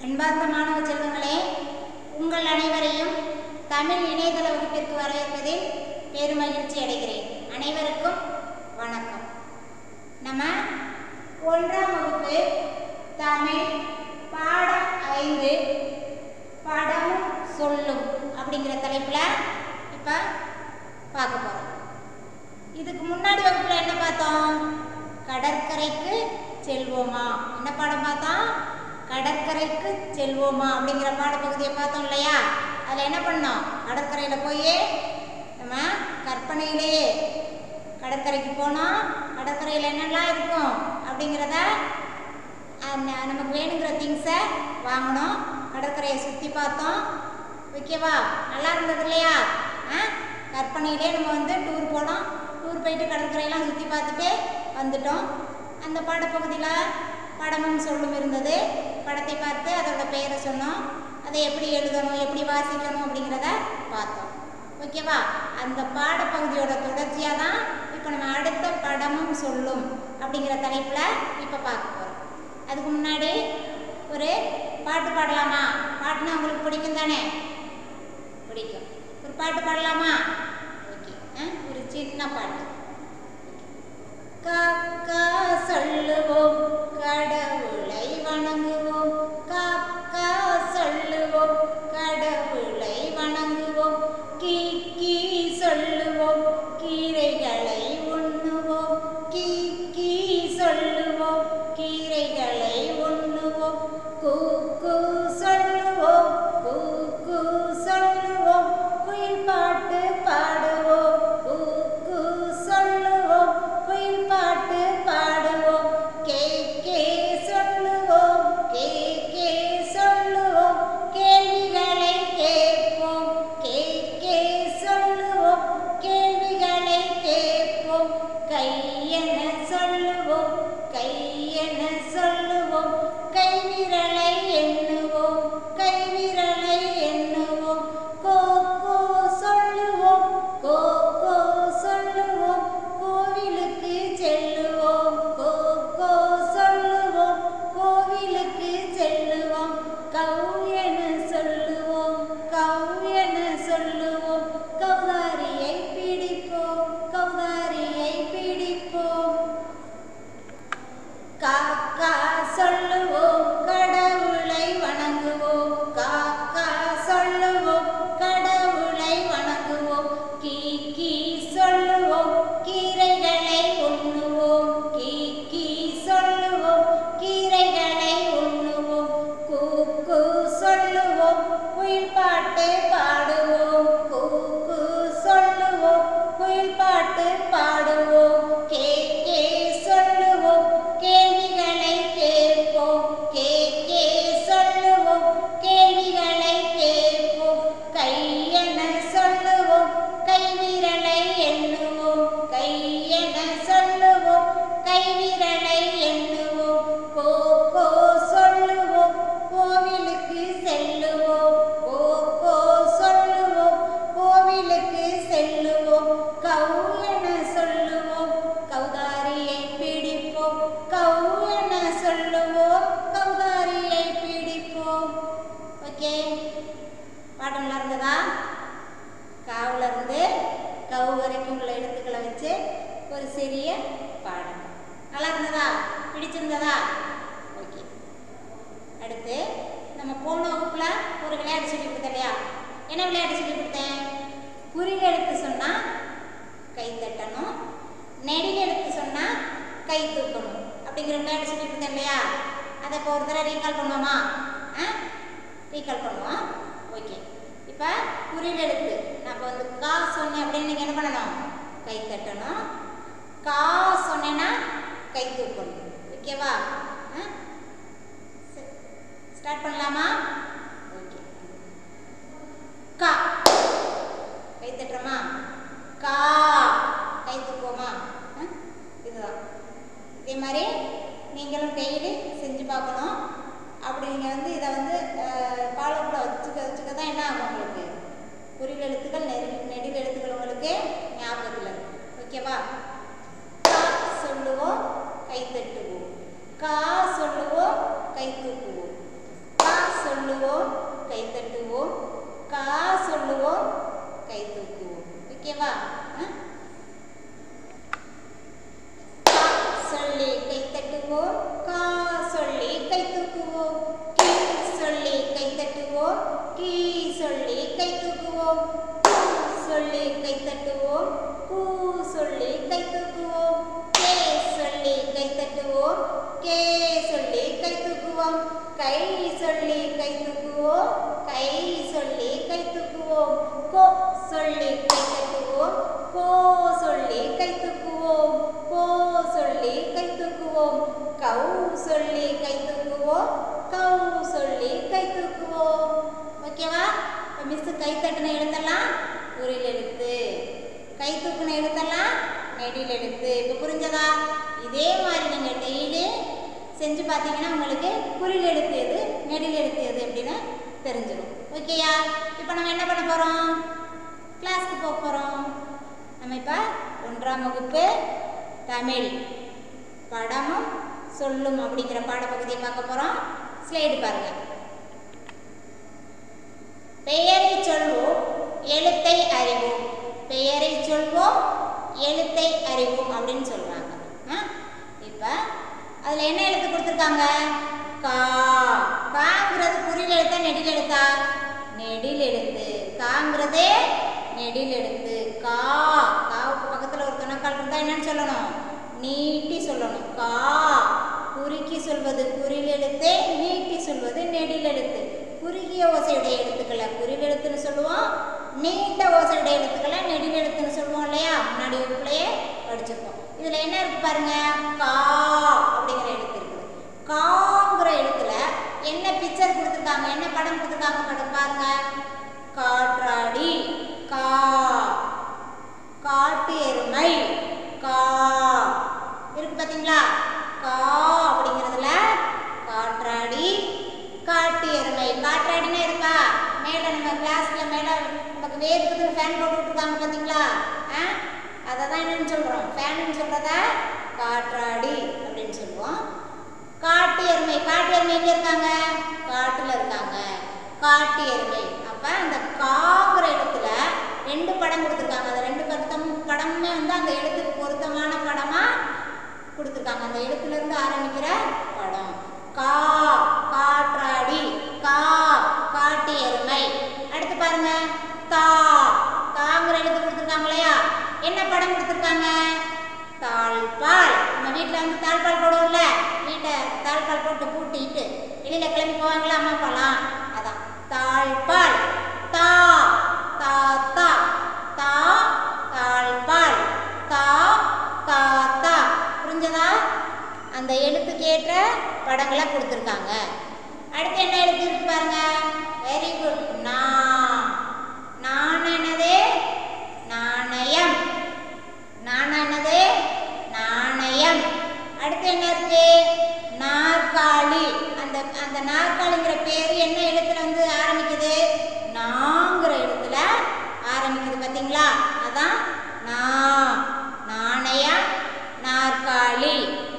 அன்பார்ந்த மாணவ செல்வங்களே உங்கள் அனைவரையும் தமிழ் இணையதள வகுப்பிற்கு வரவேற்பதில் பெருமகிழ்ச்சி அடைகிறேன் அனைவருக்கும் வணக்கம் நம்ம ஒன்றாம் வகுப்பு தமிழ் பாடம் ஐந்து படமும் சொல்லும் அப்படிங்கிற தலைப்பில் இப்போ பார்க்க போகிறோம் இதுக்கு முன்னாடி வகுப்பில் என்ன பார்த்தோம் கடற்கரைக்கு செல்வோமா என்ன பாடம் பார்த்தோம் கடற்கரைக்கு செல்வோமா அப்படிங்கிற பாடப்பகுதியை பார்த்தோம் இல்லையா அதில் என்ன பண்ணோம் கடற்கரையில் போய் நம்ம கற்பனையிலேயே கடற்கரைக்கு போனோம் கடற்கரையில் என்னெல்லாம் இருக்கும் அப்படிங்கிறத அந்த- நமக்கு வேணுங்கிற திங்ஸை வாங்கினோம் கடற்கரையை சுற்றி பார்த்தோம் ஓகேவா நல்லா இருந்தது இல்லையா ஆ கற்பனையிலே நம்ம வந்து டூர் போனோம் டூர் போயிட்டு கடற்கரையெல்லாம் சுற்றி பார்த்துட்டு வந்துட்டோம் அந்த பாடப்பகுதியில் படமும் சொல்லும் இருந்தது படத்தை பார்த்து அதோட பெயரை சொன்னோம் அதை எப்படி எழுதணும் எப்படி வாசிக்கணும் அப்படிங்கிறத பார்த்தோம் ஓகேவா அந்த பாடப்பகுதியோட தொடர்ச்சியாக தான் இப்போ நம்ம அடுத்த படமும் சொல்லும் அப்படிங்கிற தலைப்பில் இப்போ பார்க்க போகிறோம் அதுக்கு முன்னாடி ஒரு பாட்டு பாடலாமா பாட்டுனா உங்களுக்கு பிடிக்கும் தானே பிடிக்கும் ஒரு பாட்டு பாடலாமா ஓகே ஆ ஒரு சின்ன பாட்டு காக்கா சொல்லுவோம் கடவுளை வணங்குவோம் காக்கா சொல்லுவோம் கடவுளை வணங்குவோம் கீ கீ சொல்லுவோம் கீரைகளை உண்ணுவோம் கீ கீ சொல்லுவோம் கீரைகளை உண்ணுவோம் கூ கூ சொல்லுவோம் கூ கூ சொல்லுவோம் குயில் பாட்டு பாடுவோம் கூ கூ சொல்லுவோம் குயில் பாட்டு பாடுவோம் கே கே சொல்லுவோம் கே கே சொல்லுவோம் கேள்விகளை கேட்போம் கே கே சொல்லுவோம் கேள்விகளை கேட்போம் கையென சொல்லுவோம் கையென சொல்லுவோம் கைவிரலை எண்ணுவோம் கைவிரலை எண்ணுவோம் கோ கோ சொல்லுவோம் கோ கோ சொல்லுவோம் கோவிலுக்கு செல்லுவோம் கோ கோ சொல்லுவோம் கோவிலுக்கு செல்லுவோம் கௌ என சொல்லுவோம் கௌ என சொல்லுவோம் கௌதாரியை பிடிப்போம் கௌதாரியை பிடிப்போம் காக்கா சொல்லுவோம் கடவுளை வணங்குவோம் காக்கா சொல்லுவோம் கடவுளை வணங்குவோம் கீ கீ சொல்லுவோம் கீரைகளை உண்ணுவோம் கீ கீ சொல்லுவோம் கீரைகளை உண்ணுவோம் கூ கூ சொல்லுவோம் குயில் பாட்டு பாடுவோம் கூ கூ சொல்லுவோம் குயில் பாட்டு பாடுவோம் கே கே சொல்லுவோம் கேள்விகளை கேட்போம் கே கே சொல்லுவோம் கேள்விகளை கேட்போம் கையென சொல்லுவோம் கைவிரலை எண்ணுவோம் கையென சொல்லுவோம் கைவிரலை எண்ணுவோம் கோ கோ சொல்லுவோம் கோவிலுக்கு செல்லுவோம் கோ கோ சொல்லுவோம் கோவிலுக்கு செல்லுவோம் கௌ என சொல்லுவோம் கௌதாரியை பிடிப்போம் கௌ என சொல்லுவோம் கௌதாரியை பிடிப்போம் ஓகே பாடம் நல்லா இருந்ததா காவுல இருந்து கவு வரைக்கும் உள்ள எழுத்துக்களை வச்சு ஒரு சிறிய பாடம் நல்லா இருந்ததா பிடிச்சிருந்ததா ஓகே அடுத்து நம்ம போன வகுப்புல ஒரு விளையாட்டு சொல்லி கொடுத்தேன் இல்லையா என்ன விளையாட்டு சொல்லி கொடுத்தேன் குறில் எழுத்து சொன்னா கை தட்டணும் நெடில் எழுத்து சொன்னா கை தூக்கணும் அப்படிங்கிற விளையாட்டு சொல்லி கொடுத்தேன் இல்லையா அதை இப்போ ஒரு தடவை ரீகால் பண்ணுவோமா ஆ ரீகால் பண்ணுவோம் ஓகே இப்போ குறில் எழுத்து நான் இப்போ வந்து கா சொன்னேன் அப்படின்னு நீங்கள் என்ன பண்ணணும் கை தட்டணும் கா சொன்னேன்னா கை தூக்கணும் ஓகேவா ஆ ஸ்டார்ட் பண்ணலாமா ஓகே கா கை தட்டுறோமா கா கை தூக்குவோமா ஆ? இதுதான் இதே மாதிரி நீங்களும் டெய்லி செஞ்சு பார்க்கணும் அப்படி நீங்கள் வந்து இதை வந்து ஃபாலோவில் வச்சுக்க வச்சுக்க தான் என்ன ஆகும் உங்களுக்கு குறில் எழுத்துக்கள் நெறி நெடில் எழுத்துக்கள் உங்களுக்கு ஞாபகத்தில் இருக்கும் ஓகேவா கா சொல்லுவோம் கை தட்டுவோம் கா சொல்லுவோம் கை தூக்குவோம் கா ஓகேவா ஆ? கா சொல்லி கை தட்டுவோம் கா சொல்லி கை தூக்குவோம் கீ சொல்லி கை தட்டுவோம் கீ சொல்லி கை தூக்குவோம் கூ சொல்லி கை தட்டுவோம் கூ சொல்லி கை தூக்குவோம் கே சொல்லி கை தட்டுவோம் கே சொல்லி கை தூக்குவோம் கை சொல்லி கை தூக்குவோம் கை சொல்லி கை தூக்குவோம் கோ சொல்லி கை தட்டுவோம் கோ சொல்லி கை தூக்குவோம் கோ சொல்லி கை தூக்குவோம் கௌ சொல்லி கை தூக்குவோம் கௌ சொல்லி கை தூக்குவோம் ஓகேவா மிஸ் கை தட்டின எழுத்தெல்லாம் குறில் எழுத்து கை தூக்குன எழுத்தெல்லாம் நெடில் எழுத்து இப்போ புரிஞ்சதா இதே மாதிரி நீங்கள் டெய்லி செஞ்சு பார்த்தீங்கன்னா உங்களுக்கு குறில் எழுத்து எது நெடில் எழுத்து எது அப்படின்னு தெரிஞ்சிடும் ஓகேயா இப்போ நம்ம என்ன பண்ண போகிறோம் கிளாஸ்க்கு போக போகிறோம் நம்ம இப்போ ஒன்றாம் வகுப்பு தமிழ் படமும் சொல்லும் அப்படிங்கிற பாடப்பகுதியை பார்க்க போகிறோம் ஸ்லைடு பாருங்க பெயரை சொல்வோம் எழுத்தை அறிவோம் பெயரை சொல்வோம் எழுத்தை அறிவோம் அப்படின்னு சொல்றாங்க ஆ? இப்போ அதில் என்ன எழுத்து கொடுத்துருக்காங்க கா காங்கிறது குறில் எழுத்தா நெடில் எழுத்தா நெடில் எழுத்து காங்கிறதே நெடில் எழுத்து கா காவுக்கு பக்கத்தில் ஒரு துணக்கால் இருந்தால் என்னன்னு சொல்லணும் நீட்டி சொல்லணும் கா குறுக்கி சொல்வது குறில் எழுத்து நீட்டி சொல்வது நெடில் எழுத்து குறுகிய ஓசையுடைய எழுத்துக்களை குறில் எழுத்துன்னு சொல்லுவோம் நீட்ட ஓசையுடைய எழுத்துக்களை நெடில் எழுத்துன்னு சொல்லுவோம் இல்லையா முன்னாடி வகுப்புலையே படிச்சிருக்கோம் இதில் என்ன இருக்கு பாருங்க கா அப்படிங்கிற எழுத்து இருக்குது காங்கிற எழுத்துல என்ன பிக்சர் கொடுத்துருக்காங்க என்ன படம் கொடுத்துருக்காங்க படம் பாருங்க காற்றாடி கா காட்டு எருமை கா இருக்கு பாத்தீங்களா கா அப்படிங்கிறதுல காற்றாடி காட்டு எருமை காற்றாடினே இருக்கா மேல நம்ம கிளாஸ்ல மேல நமக்கு வேர்க்குது ஃபேன் போட்டு விட்டுருக்காங்க பாத்தீங்களா ஆ அதை தான் என்னன்னு சொல்றோம் ஃபேனுன்னு சொல்றத காற்றாடி அப்படின்னு சொல்லுவோம் காட்டு எருமை காட்டு எருமை எங்க இருக்காங்க காட்டுல இருக்காங்க காட்டு எருமை அப்ப அந்த காங்கிற எழுத்துல ரெண்டு படம் கொடுத்துருக்காங்க அந்த ரெண்டு படம் படமுமே வந்து அந்த எழுத்துக்கு பொருத்தமான படமா கொடுத்துருக்காங்க அந்த எழுத்துல இருந்து ஆரம்பிக்கிற படம் கா காற்றாடி கா காட்டு எருமை அடுத்து பாருங்க தா தாங்கிற எழுத்து கொடுத்துருக்காங்க இல்லையா என்ன படம் கொடுத்துருக்காங்க தாழ்பால் நம்ம வீட்டில் வந்து தாழ்பால் போடுவோம்ல வீட்டை தாழ்பால் போட்டு பூட்டிட்டு வெளியில் கிளம்பி போவாங்களா அம்மா அப்பாலாம் அதான் தாழ்பால் தா தாத்தா தா தாழ்பால் தா தாத்தா புரிஞ்சதா அந்த எழுத்துக்கு ஏற்ற படங்களை கொடுத்துருக்காங்க அடுத்து என்ன எழுத்து இருக்கு பாருங்க வெரி குட் நா நான் என்னது நாணயம் நாணானது நாணயம் அடுத்து என்ன இருக்கு நாற்காலி அந்த அந்த நாற்காலிங்கிற பேர் என்ன எழுத்துல வந்து ஆரம்பிக்குது நாங்கிற எழுத்துல ஆரம்பிக்குது பாத்தீங்களா அதான் நா நாணயம் நாற்காலி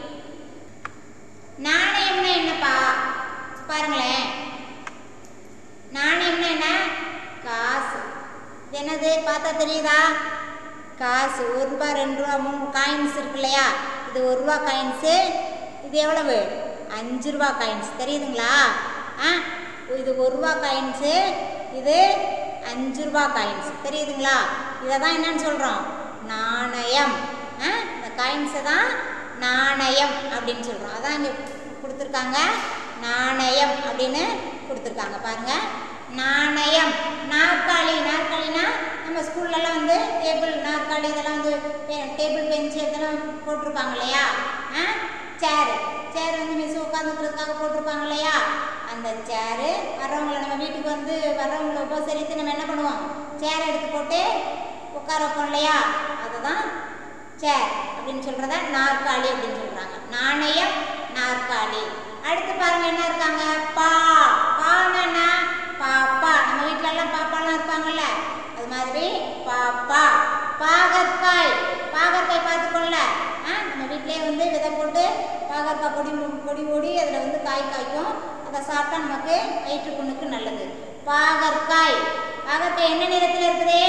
நாணயம்னா என்னப்பா பாருங்களேன் நாணயம்னா என்ன காசு இது என்னது பார்த்தா தெரியுதா காசு ஒரு ரூபா ரெண்டு ரூபா மூணு காயின்ஸ் இருக்கு இல்லையா இது ஒரு ரூபா காயின்ஸு இது எவ்வளவு அஞ்சு ரூபா காயின்ஸ் தெரியுதுங்களா ஆ இது ஒரு ரூபா காயின்ஸு இது அஞ்சு ரூபா காயின்ஸ் தெரியுதுங்களா இதை தான் என்னன்னு சொல்கிறோம் நாணயம் ஆ இந்த காயின்ஸை தான் நாணயம் அப்படின்னு சொல்கிறோம் அதான் இங்கே கொடுத்துருக்காங்க நாணயம் அப்படின்னு கொடுத்துருக்காங்க பாருங்க நாணயம் நாற்காலி நாற்காலினா நம்ம ஸ்கூல்லலாம் வந்து டேபிள் நாற்காலி இதெல்லாம் வந்து டேபிள் பெஞ்சு இதெல்லாம் போட்டிருப்பாங்க இல்லையா ஆ சேர் சேர் வந்து மிஸ் உட்காந்துக்கிறதுக்காக போட்டிருப்பாங்க இல்லையா அந்த சேரு வர்றவங்களை நம்ம வீட்டுக்கு வந்து வர்றவங்களை உபசரித்து நம்ம என்ன பண்ணுவோம் சேர் எடுத்து போட்டு உட்கார வைப்போம் இல்லையா அதுதான் சேர் அப்படின்னு சொல்றத நாற்காலி அப்படின்னு சொல்றாங்க நாணயம் நாற்காலி அடுத்து பாருங்க என்ன இருக்காங்க பா பானா பாப்பா நம்ம வீட்ல எல்லாம் பாப்பாலாம் இருப்பாங்கல்ல அது மாதிரி பாப்பா பாகற்காய் பாகற்காய் பார்த்துக்கோங்கள ஆ நம்ம வீட்டிலே வந்து விதை போட்டு பாகற்காய் கொடி மு- கொடி ஓடி அதில் வந்து காய் காய்க்கும் அதை சாப்பிட்டா நமக்கு வயிற்று புண்ணுக்கு நல்லது பாகற்காய் பாகற்காய் என்ன நிறத்தில் இருக்குது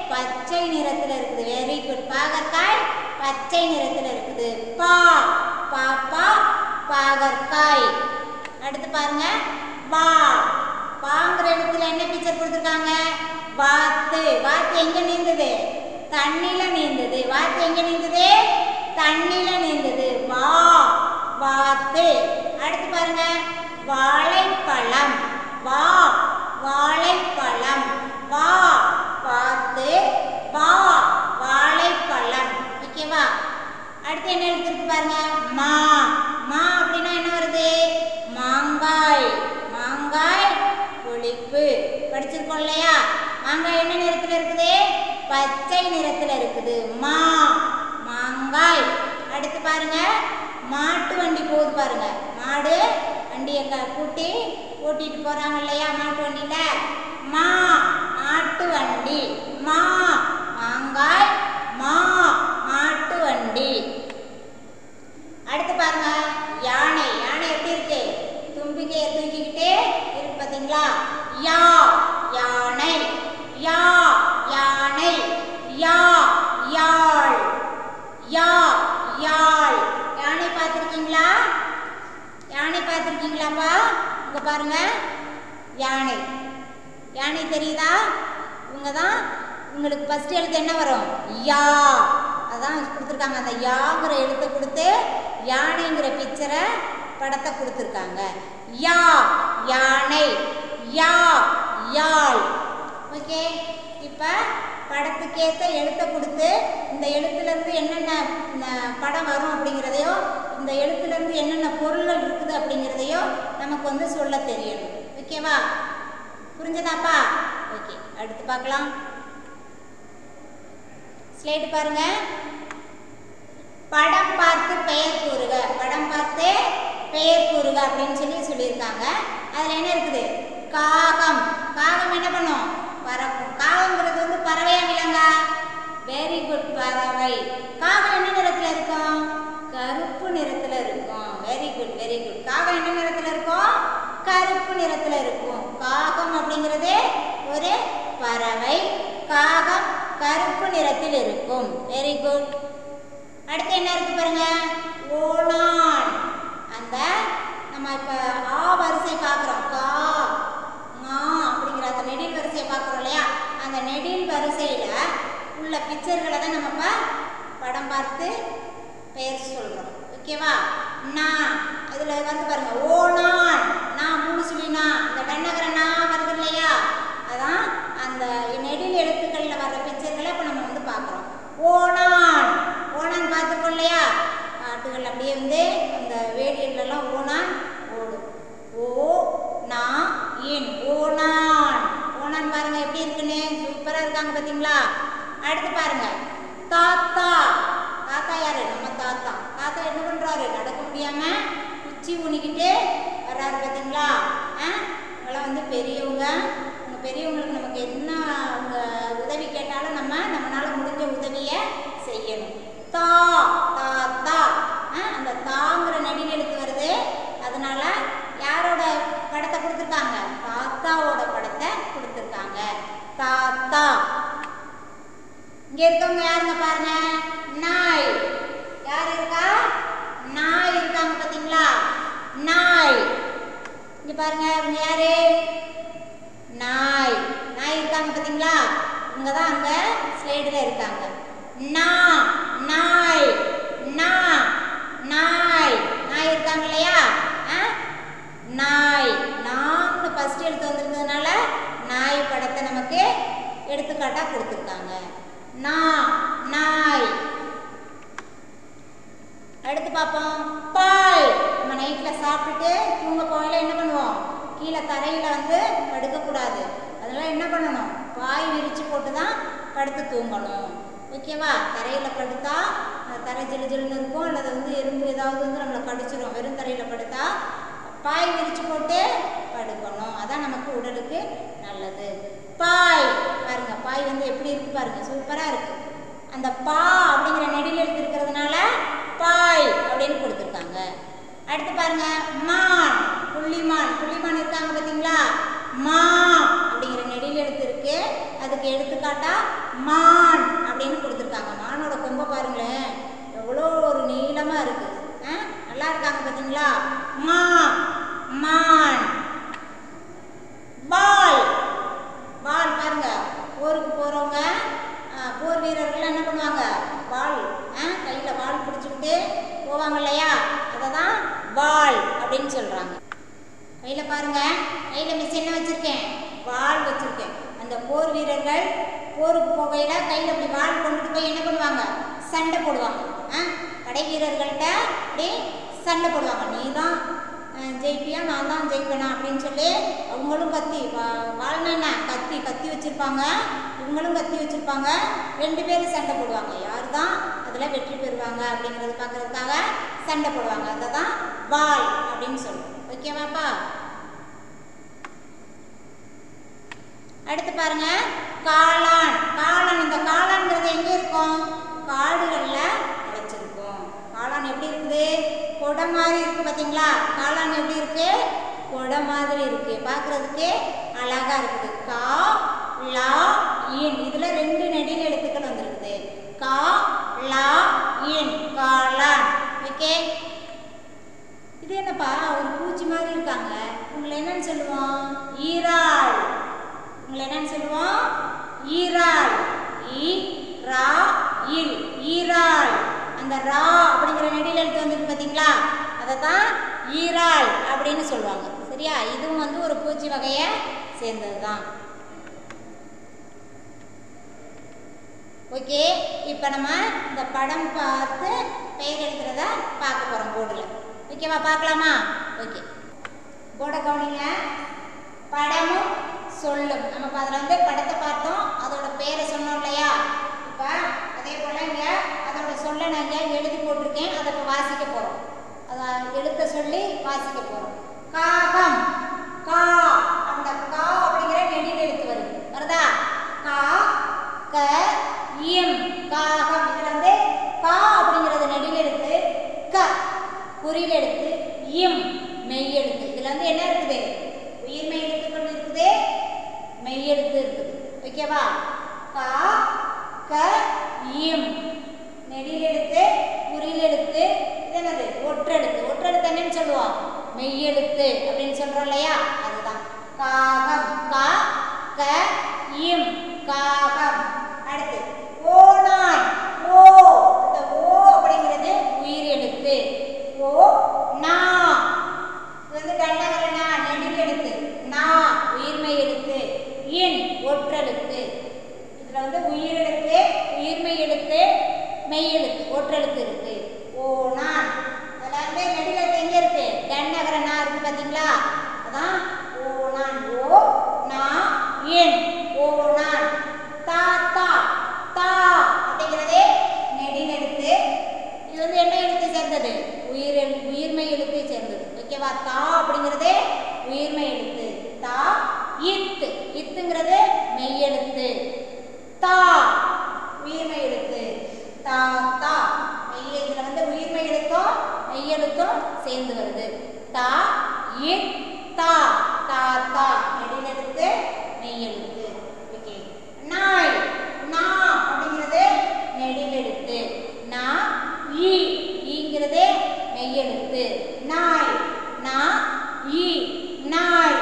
பச்சை நிறத்துல இருக்குது வெரி குட் பாகற்காய் பச்சை நிறத்துல இருக்குது பா பாப்பா பாகற்காய் அடுத்து பாருங்க வா பாங்கிற இடத்துல என்ன பிக்சர் கொடுத்துருக்காங்க வாத்து வாத்து எங்க நீந்தது தண்ணில நீந்தது வாத்து எங்க நீந்தது தண்ணில நீந்தது வா வாத்து அடுத்து பாருங்க வாழைப்பழம் வா வாழைப்பழம் வா வாத்து வா வாழைப்பழம் ஓகேவா அடுத்து என்ன எழுத்துருக்கு பாருங்க மா மா அப்படின்னா என்ன வருது மாங்காய் மாங்காய் புளிப்பு படிச்சிருக்கோம் இல்லையா மாங்காய் என்ன நிறத்துல இருக்குது பச்சை நிறத்துல இருக்குது மா மாங்காய் அடுத்து பாருங்க மாட்டு வண்டி போகுது பாருங்க மாடு வண்டியை க கூட்டி ஓட்டிட்டு போறாங்க இல்லையா மாட்டு வண்டியில மா மாட்டு வண்டி மா மாங்காய் மா மாட்டு வண்டி அடுத்து பாருங்க யானை யானை எப்படி இருக்கு தும்பிக்கையை தூக்கிக்கிட்டே இருக்கு பாத்தீங்களா யா யானை யா யானை யா யாழ் யா யாழ் யானை பார்த்துருக்கீங்களா யானை பார்த்துருக்கீங்களாப்பா இங்க பாருங்க யானை யானை தெரியுதா இவங்க தான் உங்களுக்கு ஃபர்ஸ்ட் எழுத்து என்ன வரும் யா அதான் கொடுத்துருக்காங்க அந்த யாங்கிற எழுத்தை கொடுத்து யானைங்கிற பிக்சரை படத்தை கொடுத்துருக்காங்க யா யானை யா யாழ் ஓகே இப்போ படத்துக்கேற்ற எழுத்தை கொடுத்து இந்த எழுத்துலேருந்து என்னென்ன ந- படம் வரும் அப்படிங்கிறதையோ இந்த எழுத்துலேருந்து என்னென்ன பொருள்கள் இருக்குது அப்படிங்கிறதையோ நமக்கு வந்து சொல்ல தெரியணும் ஓகேவா புரிஞ்சதாப்பா ஓகே அடுத்து பார்க்கலாம் ஸ்லைடு பாருங்க படம் பார்த்து பெயர் கூறுக படம் பார்த்து பெயர் கூறுக அப்படின்னு சொல்லி சொல்லியிருக்காங்க அதில் என்ன இருக்குது காகம் காகம் என்ன பண்ணும் பறக்கும் காகங்கிறது வந்து பறவையா விலங்கா வெரி குட் பறவை காகம் என்ன நிறத்தில் இருக்கும் கருப்பு நிறத்தில் இருக்கும் வெரி குட் வெரி குட் காகம் என்ன நிறத்தில் இருக்கும் கருப்பு நிறத்தில் இருக்கும் காகம் அப்படிங்கிறது ஒரு பறவை காகம் கருப்பு நிறத்தில் இருக்கும் வெரி குட் அடுத்து என்ன இருக்கு பாருங்க ஓணான் அந்த நம்ம இப்ப ஆ வரிசை பார்க்குறோம் கா ஙா அப்படிங்கிற அந்த நெடில் வரிசையை பார்க்குறோம் இல்லையா அந்த நெடில் வரிசையில உள்ள பிக்சர்களை தான் நம்ம இப்ப படம் பார்த்து பெயர் சொல்றோம் ஓகேவா நான் அதுல வந்து பாருங்க ஓணான் நான் மூணு சொல்லினா இந்த வெண்ணகர நான் வருது இல்லையா அதான் அந்த நெடில் எழுத்துக்கள்ல வர்ற பிக்சர்களை இப்போ நம்ம வந்து பார்க்குறோம் ஓணான் ஓணான் பார்த்துருக்கோம் இல்லையா பாட்டுகள் அப்படியே வந்து அந்த வேடியெல்லாம் ஓணான் ஓடும் ஓ நா இன் ஓணான் ஓணான் பாருங்க எப்படி இருக்குன்னு சூப்பரா இருக்காங்க பாத்தீங்களா அடுத்து பாருங்க தாத்தா தாத்தா யாரு நம்ம தாத்தா தாத்தா என்ன பண்றாரு நடக்க முடியாம குச்சி ஊனிக்கிட்டு வர்றாரு பாத்தீங்களா ஆ இவங்களாம் வந்து பெரியவங்க அவங்க பெரியவங்களுக்கு நமக்கு என்ன அவங்க உதவி கேட்டாலும் நம்ம நம்மளால முடிஞ்ச உதவியை செய்யணும் தா தாத்தா ஆ, அந்த தாங்கிற நடில் எழுத்து வருது அதனால யாரோட படத்தை கொடுத்துருக்காங்க தாத்தாவோட படத்தை கொடுத்துருக்காங்க தாத்தா இங்க இருக்கவங்க யாருங்க பாருங்க நாய் யார் இருக்கா நாய் இருக்காங்க பாத்தீங்களா நாய் இங்க பாருங்க இவங்க யாரு நாய் நாய் இருக்காங்க பாத்தீங்களா இவங்க தான் அங்க ஸ்லைடுல இருக்காங்க நா நாய் நா நாய் நாய் இருக்காங்க இல்லையா ஆ? நாய் நாம்னு ஃபர்ஸ்ட் எழுத்து வந்திருந்ததுனால நாய் படத்தை நமக்கு எடுத்துக்காட்டா கொடுத்துருக்காங்க நா நாய் அடுத்து பார்ப்போம் பால் நம்ம நைட்டில் சாப்பிட்டுட்டு தூங்க போகையில என்ன பண்ணுவோம் கீழே தரையில் வந்து படுக்கக்கூடாது அதனால என்ன பண்ணணும் பாய் விரிச்சு போட்டு தான் படுத்து தூங்கணும் ஓகேவா தரையில் படுத்தா அந்த தரை ஜிலு ஜிலுன்னு இருக்கும் அல்லது வந்து எறும்பு ஏதாவது வந்து நம்மளை கடிச்சிரும் வெறும் தரையில் படுத்தா பாய் விரிச்சு போட்டு படுக்கணும் அதான் நமக்கு உடலுக்கு நல்லது பாய் பாருங்க பாய் வந்து எப்படி இருக்கு பாருங்க சூப்பரா இருக்கு அந்த பா அப்படிங்கிற நெடில் எழுத்து இருக்கிறதுனால பாய் அப்படின்னு கொடுத்துருக்காங்க அடுத்து பாருங்க மான் புள்ளிமான் புள்ளிமான் இருக்காங்க பார்த்தீங்களா மா அப்படிங்கிற நெடில் எழுத்து இருக்கு அதுக்கு எடுத்துக்காட்டா மா கையில் பாருங்க கையில் மிஸ் என்ன வச்சுருக்கேன் வாள் வச்சுருக்கேன் அந்த போர் வீரர்கள் போருக்கு போகையில் கையில் அப்படி வாள் கொண்டுட்டு போய் என்ன பண்ணுவாங்க சண்டை போடுவாங்க ஆ படை வீரர்கள்ட்ட அப்படி சண்டை போடுவாங்க நீ தான் அஹ், ஜெயிப்பியா நான் தான் ஜெயிப்பேனா அப்படின்னு சொல்லி அவங்களும் கத்தி வா- வாழ்னா என்ன கத்தி கத்தி வச்சுருப்பாங்க இவங்களும் கத்தி வச்சுருப்பாங்க ரெண்டு பேரும் சண்டை போடுவாங்க யார் தான் அதில் வெற்றி பெறுவாங்க அப்படிங்கிறது பார்க்கறதுக்காக சண்டை போடுவாங்க அதை தான் வாள் அப்படின்னு சொல்லுவோம் ஓகேவாப்பா அடுத்து பாருங்க காளான் காளான் இந்த காளான்ங்கிறது எங்க இருக்கும் காடுகள்ல முளைச்சிருக்கும் காளான் எப்படி இருக்குது கொடை மாதிரி இருக்கு பாத்தீங்களா காளான் எப்படி இருக்கு கொடை மாதிரி இருக்கு பார்க்கிறதுக்கு அழகா இருக்குது கா லா இன் இதுல ரெண்டு நெடில் எழுத்துக்கள் வந்திருக்குது கா லா இன் காளான் ஓகே இது என்னப்பா ஒரு பூச்சி மாதிரி இருக்காங்க உங்களை என்னன்னு சொல்லுவோம் ஈராள் உங்களை என்னன்னு சொல்லுவோம் ஈராள் ஈ ரா இல் ஈராள் அந்த ரா அப்படிங்கிற நெடில் எழுத்து வந்துருக்கு பார்த்தீங்களா அதை தான் ஈராள் அப்படின்னு சொல்லுவாங்க சரியா இதுவும் வந்து ஒரு பூச்சி வகையை சேர்ந்தது தான் ஓகே இப்போ நம்ம இந்த படம் பார்த்து பெயர் எழுதுறத பார்க்க போகிறோம் போர்டில் ஓகேவா பார்க்கலாமா ஓகே போர்டை கவனிங்க படமும் சொல்லும் நம்ம இப்போ அதில் வந்து படத்தை பார்த்தோம் அதோட பேரை சொன்னோம் இல்லையா இப்போ அதே போல் இங்கே அதோட சொல்ல நான் இங்கே எழுதி போட்டிருக்கேன் அதை இப்போ வாசிக்க போகிறோம் அதை எழுத்த சொல்லி வாசிக்க போகிறோம் காகம் கா அந்த கா அப்படிங்கிற நெடில் எழுத்து வருது வருதா கா க இம் காகம் இதுல வந்து கா அப்படிங்கிறது நெடில் எழுத்து க குறில் எழுத்து இம் மெய் எழுத்து இதுல வந்து என்ன இருக்குது உயிர் மெய் எழுத்துக்கள் இருக்குது மெய் எழுத்து இருக்குது ஓகேவா கா க இம் நெடில் எழுத்து குறில் எழுத்து இது என்னது ஒற்றெழுத்து ஒற்றெழுத்து என்னன்னு சொல்லுவோம் மெய் எழுத்து அப்படின்னு சொல்றோம் இல்லையா அதுதான் காகம் கா க இம் காகம் அடுத்து ஓநாய் ஓ இந்த ஓ அப்படிங்கிறது உயிர் எழுத்து ஓ நா இது வந்து கண்டகர நா நெடில் எழுத்து நா உயிர்மை எழுத்து இன் ஒற்றெழுத்து இதுல வந்து உயிர் எழுத்து உயிர்மை எழுத்து மெய் எழுத்து ஒற்றெழுத்து இருக்கு ஓ நான் அதுல வந்து நெடில் எழுத்து எங்க இருக்கு கண்டகர நா இருக்கு பாத்தீங்களா அதான் ஓ நான் ஓ நா இன் ஓ நான் தா தா தா அப்படிங்கிறதே நெடில் எழுத்து இது வந்து என்ன எழுத்து சேர்ந்தது உயிர் எழு- உயிர்மை எழுத்தை சேர்ந்தது ஓகேவா தா அப்படிங்கிறதே உயிர்மை எழுத்து தா இத்து இத்துங்கிறது மெய் எழுத்து தா உயிர்மை எழுத்து தா தா மெய் இதுல வந்து உயிர்மை எழுத்தும் மெய் எழுத்தும் சேர்ந்து வருது தா இத் தா தா தா நெடில் எழுத்து மெய் எழுத்து ஓகே நாய் நா அப்படிங்கிறது நெடில் எழுத்து நா ஈ ஈங்கிறது மெய் எழுத்து நாய் நா ஈ நாய்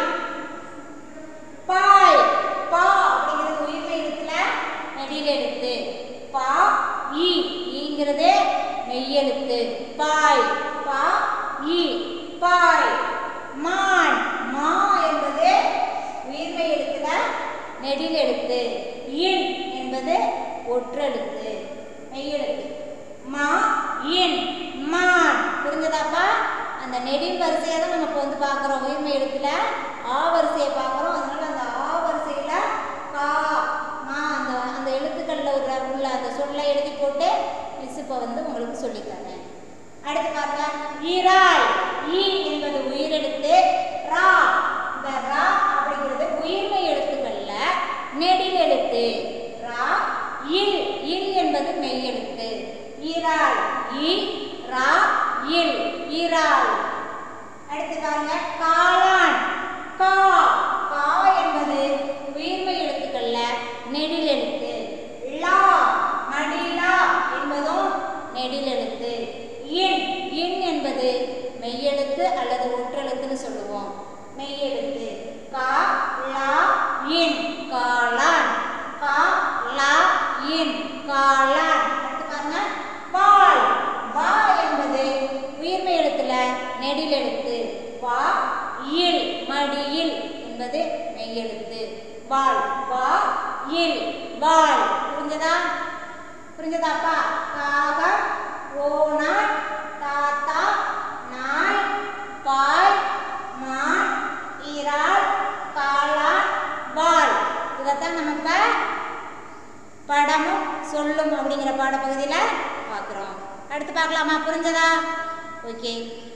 பாய் பா அப்படிங்கிறது உயிர்மை எழுத்துல நெடில் எழுத்து பா ஈ ஈங்கிறது மெய் எழுத்து பாய் பா ஈ பாய் மான் மா என்பது உயிர்மை எழுத்துல நெடில் எழுத்து இன் என்பது ஒற்றெழுத்து மெய்யெழுத்து மா இன் மான் புரிஞ்சதாப்பா அந்த நெடில் வரிசையை தான் நம்ம இப்போ வந்து பார்க்குறோம் உயிர்மை எழுத்துல ஆ வரிசையை பார்க்குறோம் அதனால அந்த ஆ வரிசையில் கா மா அந்த அந்த எழுத்துக்களில் உள்ள உள்ள அந்த சொல்லை எழுதி போட்டு மிஸ் இப்போ வந்து உங்களுக்கு சொல்லித்தரேன் அடுத்து பாருங்க ஈராய் ஈ என்பது உயிரெழுத்து ரா இந்த ரா அப்படிங்கிறது உயிர்மை எழுத்துக்கள்ல நெடில் எழுத்து ரா இல் இல் என்பது மெய் எழுத்து ஈராய் ஈ ரா இல் ஈராய் அடுத்து பாருங்க காளான் கா கா என்பது உயிர்மை எழுத்துக்கள்ல நெடில் எழுத்து லா மடிலா என்பதும் நெடில் எழுத்து இன் இன் என்பது மெய்யெழுத்து அல்லது ஒற்றெழுத்துன்னு சொல்லுவோம் மெய்யெழுத்து கா லா இன் காளான் கா லா இன் காளான் அடுத்து பாருங்க வால் வா என்பது உயிர்மை எழுத்துல நெடில் எழுத்து வா இல் மடியில் என்பது மெய்யெழுத்து வாள் வா இல் வாள் புரிஞ்சதா புரிஞ்சதாப்பா காகம் ஓனாய் தாத்தா நாய் பாய் மான் இறால் காளான் வாள் இதைத்தான் நம்ம இப்ப படமும் சொல்லும் அப்படிங்கிற பாடப்பகுதியில் பார்க்குறோம் அடுத்து பார்க்கலாமா புரிஞ்சதா ஓகே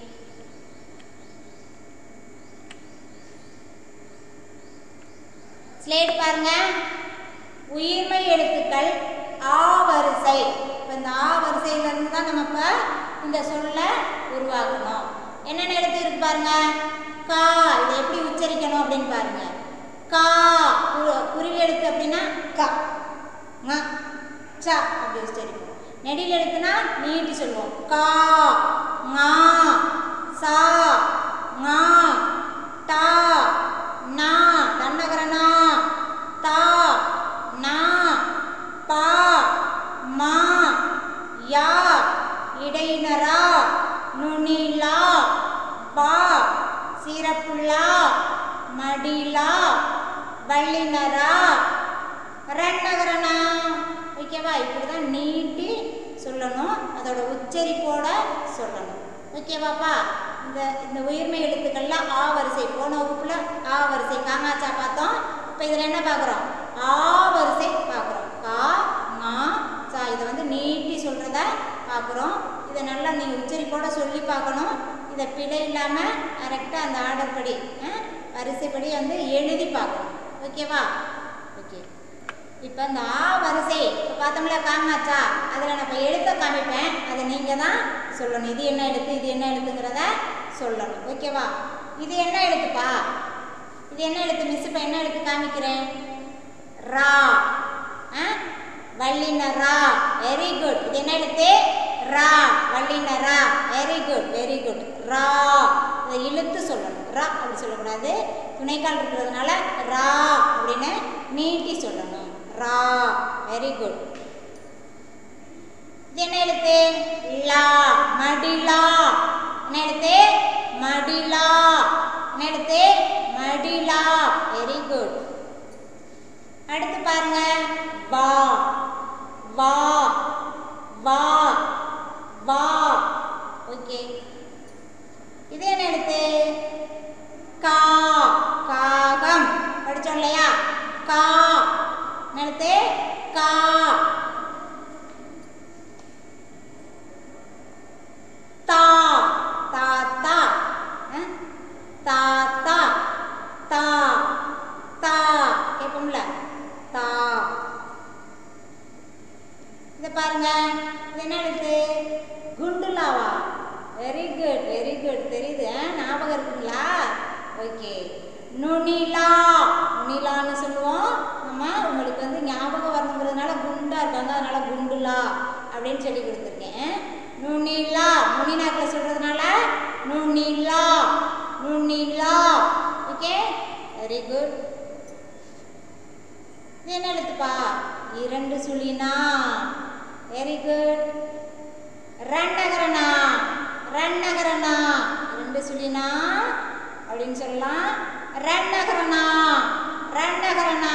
ஸ்லேட் பாருங்க உயிர்மை எழுத்துக்கள் ஆ வரிசை இப்போ இந்த ஆ வரிசையில இருந்து தான் நம்ம இப்போ இந்த சொல்லை உருவாக்கணும் என்னென்ன எழுத்து இருக்கு பாருங்க கா இதை எப்படி உச்சரிக்கணும் அப்படின்னு பாருங்க கா குரு- குரில் எழுத்து அப்படின்னா க ங ச அப்படி உச்சரிப்போம் நெடில் எழுத்துனா நீட்டி சொல்லுவோம் கா ஙா சா ஙா டா நா தன்னகரனா தா நா பா மா யா இடையினரா நுனிலா பா சிறப்புள்ளா மடிலா வள்ளினரா ரெண்டகரனா ஓகேவா இப்படி தான் நீட்டி சொல்லணும் அதோட உச்சரிப்போட சொல்லணும் ஓகேவாப்பா இந்த இந்த உயிர்மை எழுத்துக்கள்லாம் ஆ வரிசை போன வகுப்புல ஆ வரிசை காங்காச்சா பார்த்தோம் இப்போ இதில் என்ன பார்க்குறோம் ஆ வரிசை பார்க்குறோம் கா ஙா சா இதை வந்து நீட்டி சொல்கிறத பார்க்குறோம் இதை நல்லா நீங்கள் உச்சரிப்போட சொல்லி பார்க்கணும் இதை பிழை இல்லாமல் கரெக்டாக அந்த ஆர்டர் படி ஆ, வரிசைப்படி வந்து எழுதி பார்க்கணும் ஓகேவா ஓகே இப்போ இந்த ஆ வரிசை இப்போ பார்த்தோம்ல காமாச்சா அதில் நான் இப்போ எழுத்த காமிப்பேன் அதை நீங்கள் தான் சொல்லணும் இது என்ன எழுத்து இது என்ன எழுத்துங்கிறத சொல்லணும் ஓகேவா இது என்ன எழுத்துப்பா இது என்ன எழுத்து மிஸ் இப்போ என்ன எழுத்து காமிக்கிறேன் ரா ஆ வள்ளின ரா வெரி குட் இது என்ன எழுத்து ரா வள்ளின ரா வெரி குட் வெரி குட் ரா இதை இழுத்து சொல்லணும் ரா அப்படி சொல்லக்கூடாது துணைக்கால் இருக்கிறதுனால ரா அப்படின்னு நீட்டி சொல்லணும் ரா வெரி குட் இது என்ன எழுத்து லா மடிலா என்ன எழுத்து மடிலா என்ன எழுத்து மடிலா வெரி குட் அடுத்து பாருங்க வா வா வா வா ஓகே இது என்ன எழுத்து கா காகம் படிச்சோம் இல்லையா கா என்ன எழுத்து கா தா தாத்தா அஹ், தாத்தா தா தா கேட்போம்ல தா இதை பாருங்க இது என்ன எழுத்து குண்டுலாவா வெரி குட் வெரி குட் தெரியுது ஆ? ஞாபகம் இருக்குங்களா ஓகே நுனிலா நுனிலான்னு சொல்லுவோம் நம்ம உங்களுக்கு வந்து ஞாபகம் வரணுங்கிறதுனால குண்டா இருக்காங்க அதனால குண்டுலா அப்படின்னு சொல்லி கொடுத்துருக்கேன் நுனிலா நுனிநாக்கில் சொல்றதுனால நுனிலா நுனிலா ஓகே வெரி குட் இது என்ன எழுத்துப்பா இரண்டு சுழினா வெரி குட் ரன்னகரனா ரன்னகரனா ரெண்டு சுழினா அப்படின்னு சொல்லலாம் ரன்னகரனா ரன்னகரனா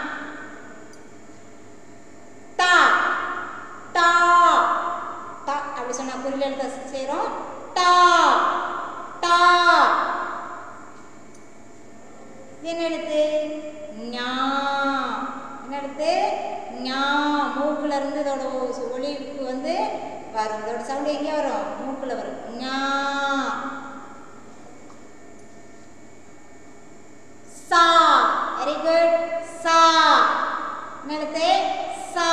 தா தா தா அப்படி சொன்னா குறில் எழுத்த சேரும் தா தா இது என்ன எழுத்து ஞா என்ன எழுத்து ஞா மூக்குல இருந்து இதோட ஒ- ஒலிப்பு வந்து வரும் இதோட சவுண்ட் எங்கே வரும் மூக்குல வரும் ஞா சா வெரி குட் சா என்ன எழுத்து சா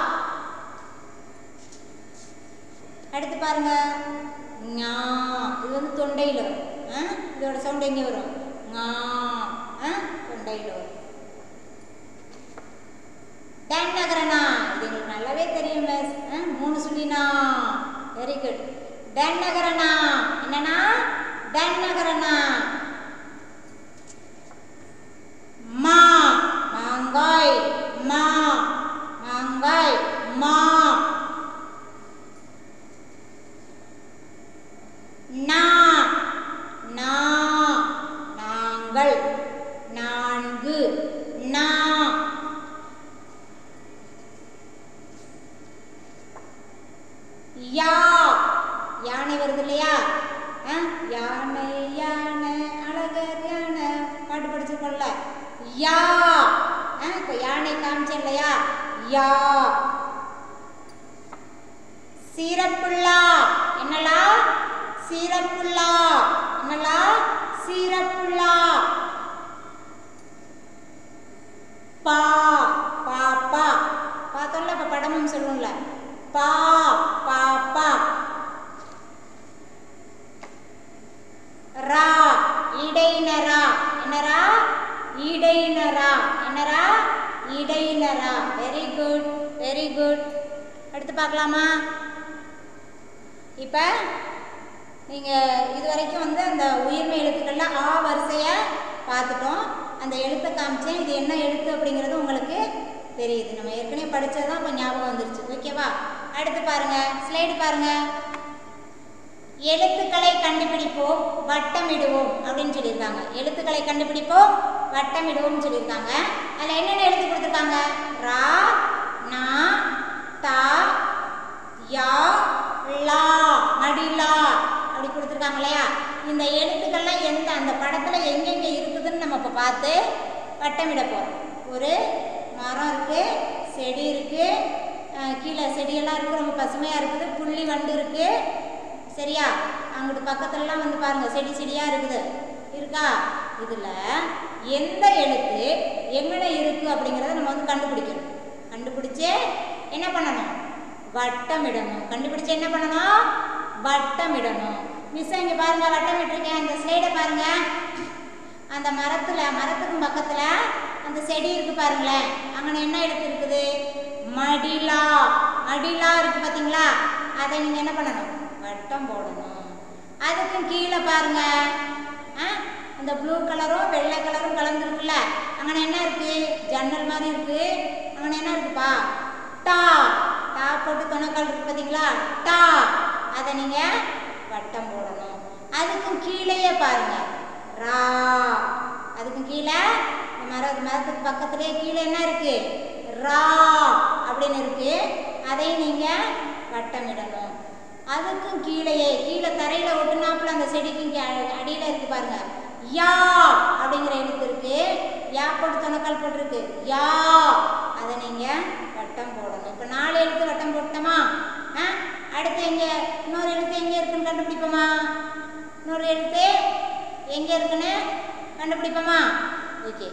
அடுத்து பாருங்க ஞா இது வந்து தொண்டையில் வரும் ஆ? இதோட சவுண்ட் எங்கே வரும் ஞா ஆ? தொண்டையில் வரும் டன் நகரனா இது எங்களுக்கு நல்லாவே தெரியும் மிஸ் மூணு சொல்லினா வெரி குட் டன் நகரனா என்னன்னா டன் நகரனா மா மாங்காய் மா மாங்காய் மா நா நா நாங்க நாங்கள் நான்கு நா யா யானை வருது இல்லையா ஆ? யானை யானை அழகர் யானை பாட்டு படிச்சிருக்கோம்ல யா ஆ, இப்போ யானை காமிச்சேன் இல்லையா யா சீரப்புள்ளா என்னலா சீரப்புள்ளா என்னலா சீரப்புள்ளா பா பாப்பா பார்த்தோம்ல இப்போ படமும் சொல்லுவோம்ல பா பாப்பா ரா இடைநரா என்னரா இடைநரா என்னரா இடைநரா வெரி குட் வெரி குட் அடுத்து பார்க்கலாமா இப்போ நீங்கள் இது வரைக்கும் வந்து அந்த உயிர்மை எழுத்துக்களில் ஆ வரிசையை பார்த்துட்டோம் அந்த எழுத்தை காமிச்சேன் இது என்ன எழுத்து அப்படிங்கிறது உங்களுக்கு தெரியுது நம்ம ஏற்கனவே படித்தது தான் இப்போ ஞாபகம் வந்துருச்சு ஓகேவா அடுத்து பாருங்கள் ஸ்லைடு பாருங்கள் எழுத்துக்களை கண்டுபிடிப்போம் வட்டமிடுவோம் அப்படின்னு சொல்லியிருக்காங்க எழுத்துக்களை கண்டுபிடிப்போம் வட்டமிடுவோம்னு சொல்லியிருக்காங்க அதில் என்னென்ன எழுத்து கொடுத்துருக்காங்க ரா நா தா யா லா மடிலா அப்படி கொடுத்துருக்காங்க இல்லையா இந்த எழுத்துக்கள்லாம் எந்த அந்த படத்தில் எங்கெங்கே இருக்குதுன்னு நம்ம இப்போ பார்த்து வட்டமிட போகிறோம் ஒரு மரம் இருக்குது செடி இருக்குது கீழே செடியெல்லாம் இருக்குது ரொம்ப பசுமையாக இருக்குது புள்ளி வண்டு இருக்குது சரியா அங்கிட்டு பக்கத்துலலாம் வந்து பாருங்கள் செடி செடியாக இருக்குது இருக்கா இதில் எந்த எழுத்து எங்கன இருக்குது அப்படிங்கிறத நம்ம வந்து கண்டுபிடிக்கணும் கண்டுபிடிச்சு என்ன பண்ணணும் வட்டமிடணும் கண்டுபிடிச்சு என்ன பண்ணணும் வட்டமிடணும் மிஸ் இங்கே பாருங்க வட்டமிட்டிருக்கேன் அந்த ஸ்லைடை பாருங்க அந்த மரத்துல மரத்துக்கும் பக்கத்துல அந்த செடி இருக்கு பாருங்களேன் அங்கே என்ன எழுத்து இருக்குது மடிலா மடிலா இருக்கு பாத்தீங்களா அதை நீங்க என்ன பண்ணணும் வட்டம் போடணும் அதுக்கும் கீழே பாருங்க ஆ, அந்த ப்ளூ கலரும் வெள்ளை கலரும் கலந்துருக்குல்ல அங்கே என்ன இருக்கு ஜன்னல் மாதிரி இருக்கு அங்கே என்ன இருக்குப்பா டா டா போட்டு துணைக்கால் இருக்கு பார்த்தீங்களா டா அதை நீங்க வட்டம் போடணும் அதுக்கும் கீழேயே பாருங்க ரா அதுக்கும் கீழே இந்த மரம் மரத்துக்கு பக்கத்துலேயே கீழே என்ன இருக்கு ரா அப்படின்னு இருக்கு அதையும் நீங்க வட்டமிடணும் அதுக்கும் கீழேயே கீழே தரையில ஒட்டுனாப்புல அந்த செடிக்கும் கீ- அடியில இருக்கு பாருங்க யா அப்படிங்கிற எழுத்து இருக்கு யா போட்டு துணக்கால் போட்டிருக்கு யா அதை நீங்க வட்டம் போடணும் இப்போ நாலு எழுத்து வட்டம் போட்டோமா ஆ அடுத்து எங்க இன்னொரு எழுத்து எங்க இருக்குன்னு கண்டுபிடிப்போமா இன்னொரு எழுத்து எங்க இருக்குன்னு கண்டுபிடிப்போமா ஓகே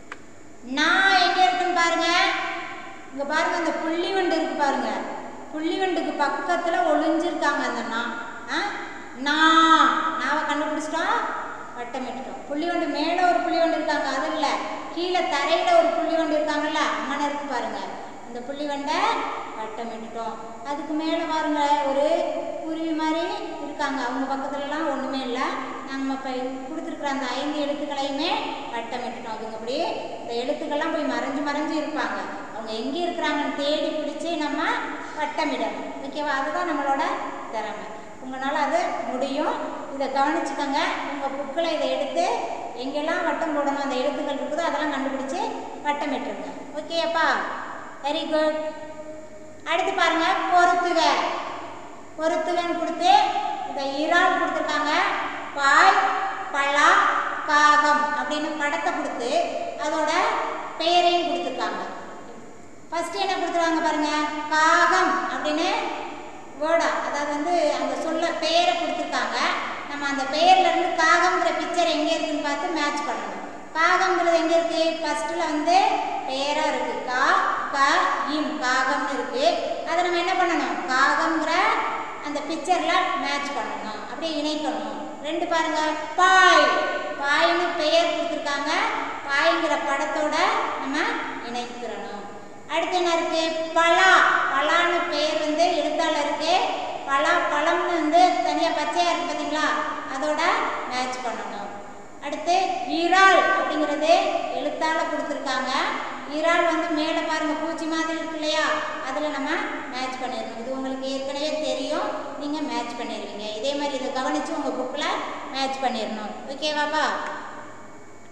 நான் எங்க இருக்குன்னு பாருங்க இங்க பாருங்க அந்த புள்ளி வண்டு இருக்கு பாருங்க புள்ளி வண்டுக்கு பக்கத்துல ஒளிஞ்சிருக்காங்க அந்த நா ஆ? நா நாவை கண்டுபிடிச்சிட்டோம் வட்டமிட்டுட்டோம் புள்ளி வண்டு மேல ஒரு புள்ளி வண்டு இருக்காங்க அது இல்ல கீழே தரையில ஒரு புள்ளி வண்டு இருக்காங்கல்ல அங்கே இருக்கு பாருங்க அந்த புள்ளி வண்டை வட்டமிட்டுட்டோம் அதுக்கு மேல பாருங்க ஒரு குருவி மாதிரி இருக்காங்க அவங்க பக்கத்துலலாம் ஒண்ணுமே இல்லை நம்ம இப்போ கொடுத்துருக்குற அந்த ஐந்து எழுத்துக்களையுமே வட்டமிட்டுட்டோம் அதுங்க அப்படி இந்த எழுத்துக்கள்லாம் போய் மறைஞ்சு மறைஞ்சு இருப்பாங்க அவங்க எங்கே இருக்கிறாங்கன்னு தேடி பிடிச்சி நம்ம வட்டமிடணும் ஓகேவா அதுதான் நம்மளோட திறமை உங்களால் அது முடியும் இதை கவனிச்சுக்கோங்க உங்கள் புக்கில் இதை எடுத்து எங்கெல்லாம் வட்டம் போடணும் அந்த எழுத்துக்கள் இருக்குதோ அதெல்லாம் கண்டுபிடிச்சு வட்டமிட்டுருங்க ஓகேப்பா வெரி குட் அடுத்து பாருங்க பொறுத்துக பொறுத்துகன்னு கொடுத்து இந்த இறால் கொடுத்துருக்காங்க பாய் பலா காகம் அப்படின்னு படத்தை கொடுத்து அதோட பெயரையும் கொடுத்துருக்காங்க ஃபர்ஸ்ட் என்ன கொடுத்துருக்காங்க பாருங்க காகம் அப்படின்னு வேர்டா அதாவது வந்து அந்த சொல்ல பெயரை கொடுத்துருக்காங்க நம்ம அந்த பெயர்ல இருந்து காகம்ங்கிற பிக்சர் எங்க இருக்குன்னு பார்த்து மேட்ச் பண்ணணும் காகம்ங்கிறது எங்க இருக்கு ஃபர்ஸ்ட்ல வந்து பெயரா இருக்கு கா க இம் காகம்னு இருக்கு அதை நம்ம என்ன பண்ணணும் காகம்ங்கிற அந்த பிக்சர்ல மேட்ச் பண்ணணும் அப்படியே இணைக்கணும் ரெண்டு பாருங்க பாய் பாய்னு பெயர் கொடுத்துருக்காங்க பாய்ங்கிற படத்தோட நம்ம இணைக்கிறணும் அடுத்து என்ன இருக்கு பலா பலான்னு பெயர் வந்து எழுத்தால இருக்கு பலா பழம்னு வந்து தனியா பச்சையா இருக்கு பாத்தீங்களா அதோட மேட்ச் பண்ணணும் அடுத்து இறால் அப்படிங்கிறது எழுத்தால கொடுத்துருக்காங்க இறால் வந்து மேலே பாருங்க பூச்சி மாதிரி இருக்கு இல்லையா அதில் நம்ம மேட்ச் பண்ணிடணும் இது உங்களுக்கு ஏற்கனவே தெரியும் நீங்கள் மேட்ச் பண்ணிடுவீங்க இதே மாதிரி இதை கவனித்து உங்கள் புக்கில் மேட்ச் பண்ணிடணும் ஓகேவாப்பா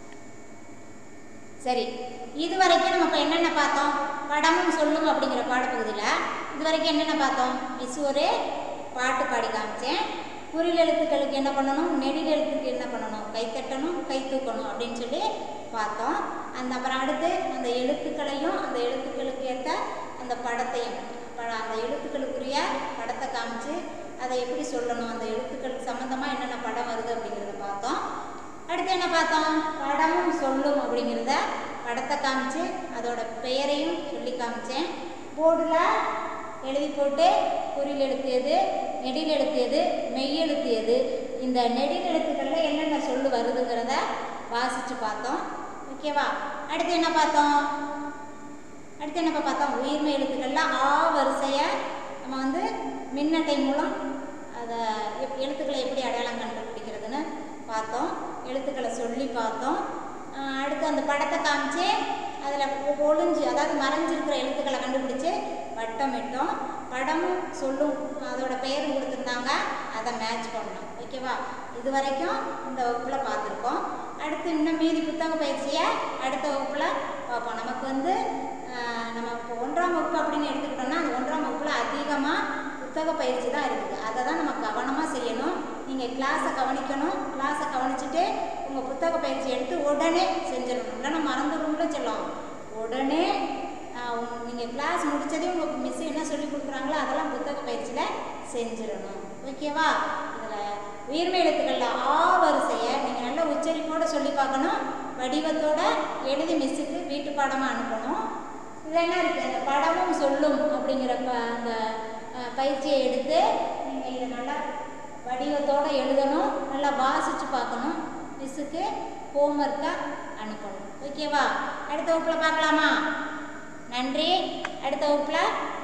சரி இது வரைக்கும் நம்ம இப்போ என்னென்ன பார்த்தோம் படமும் சொல்லும் அப்படிங்கிற பாடப்பகுதியில் இது வரைக்கும் என்னென்ன பார்த்தோம் மிஸ் ஒரு பாட்டு பாடி காமிச்சேன் குறில் எழுத்துக்களுக்கு என்ன பண்ணணும் நெடில் எழுத்துக்கு என்ன பண்ணணும் கை தட்டணும் கை தூக்கணும் அப்படின்னு சொல்லி பார்த்தோம் அந்த அப்புறம் அடுத்து அந்த எழுத்துக்களையும் அந்த எழுத்துக்களுக்கு ஏற்ற அந்த படத்தையும் பட- அந்த எழுத்துக்களுக்குரிய படத்தை காமிச்சு அதை எப்படி சொல்லணும் அந்த எழுத்துக்களுக்கு சம்மந்தமாக என்னென்ன படம் வருது அப்படிங்கிறத பார்த்தோம் அடுத்து என்ன பார்த்தோம் படமும் சொல்லும் அப்படிங்கிறத படத்தை காமிச்சு அதோட பெயரையும் சொல்லி காமிச்சேன் போர்டில் எழுதி போட்டு குறில் எழுத்து எது நெடில் எழுத்து எது மெய் எழுத்து எது இந்த நெடில் எழுத்துக்களில் என்னென்ன சொல்லு வருதுங்கிறத வாசித்து பார்த்தோம் ஓகேவா அடுத்து என்ன பார்த்தோம் அடுத்து என்னப்பா பார்த்தோம் உயிர்மை எழுத்துக்கள்ல ஆ வரிசையை நம்ம வந்து மின்னட்டை மூலம் அதை எப்- எழுத்துக்களை எப்படி அடையாளம் கண்டுபிடிக்கிறதுன்னு பார்த்தோம் எழுத்துக்களை சொல்லி பார்த்தோம் ஆஹ் அடுத்து அந்த படத்தை காமிச்சு அதில் ஒளிஞ்சு அதாவது மறைஞ்சிருக்கிற எழுத்துக்களை கண்டுபிடிச்சு வட்டமிட்டோம் படமும் சொல்லும் அதோட பெயரும் கொடுத்துருந்தாங்க அதை மேட்ச் பண்ணோம் ஓகேவா இது வரைக்கும் இந்த வகுப்பில் பார்த்துருக்கோம் அடுத்து இன்னும் மீதி புத்தக பயிற்சியை அடுத்த வகுப்பில் பார்ப்போம் நமக்கு வந்து ஆஹ், நம்ம இப்போ ஒன்றாம் வகுப்பு அப்படின்னு எடுத்துக்கிட்டோம்னா அந்த ஒன்றாம் வகுப்பில் அதிகமாக புத்தக பயிற்சி தான் இருக்குது அதை தான் நம்ம கவனமாக செய்யணும் நீங்கள் கிளாஸை கவனிக்கணும் கிளாஸை கவனிச்சுட்டு உங்கள் புத்தக பயிற்சி எடுத்து உடனே செஞ்சிடணும் இல்லைன்னா மறந்துடும்ல சொல்லும் உடனே நீங்கள் கிளாஸ் முடிச்சதே உங்கள் மிஸ் என்ன சொல்லி கொடுக்குறாங்களோ அதெல்லாம் புத்தக பயிற்சியில் செஞ்சிடணும் ஓகேவா இதில் உயிர்மை எழுத்துக்களில் ஆ வரிசையை நீங்கள் நல்ல உச்சரிப்போடு சொல்லி பார்க்கணும் வடிவத்தோட எழுதி மிஸ்ஸுக்கு வீட்டு பாடமாக அனுப்பணும் இதில் என்ன இருக்குது அந்த படமும் சொல்லும் அப்படிங்கிற ப அந்த அஹ், பயிற்சியை எடுத்து நீங்கள் இதை நல்லா வடிவத்தோடு எழுதணும் நல்லா வாசித்து பார்க்கணும் மிஸ்ஸுக்கு ஹோம்ஒர்க்காக அனுப்பணும் ஓகேவா அடுத்த வகுப்பில் பார்க்கலாமா நன்றி அடுத்த வகுப்பில்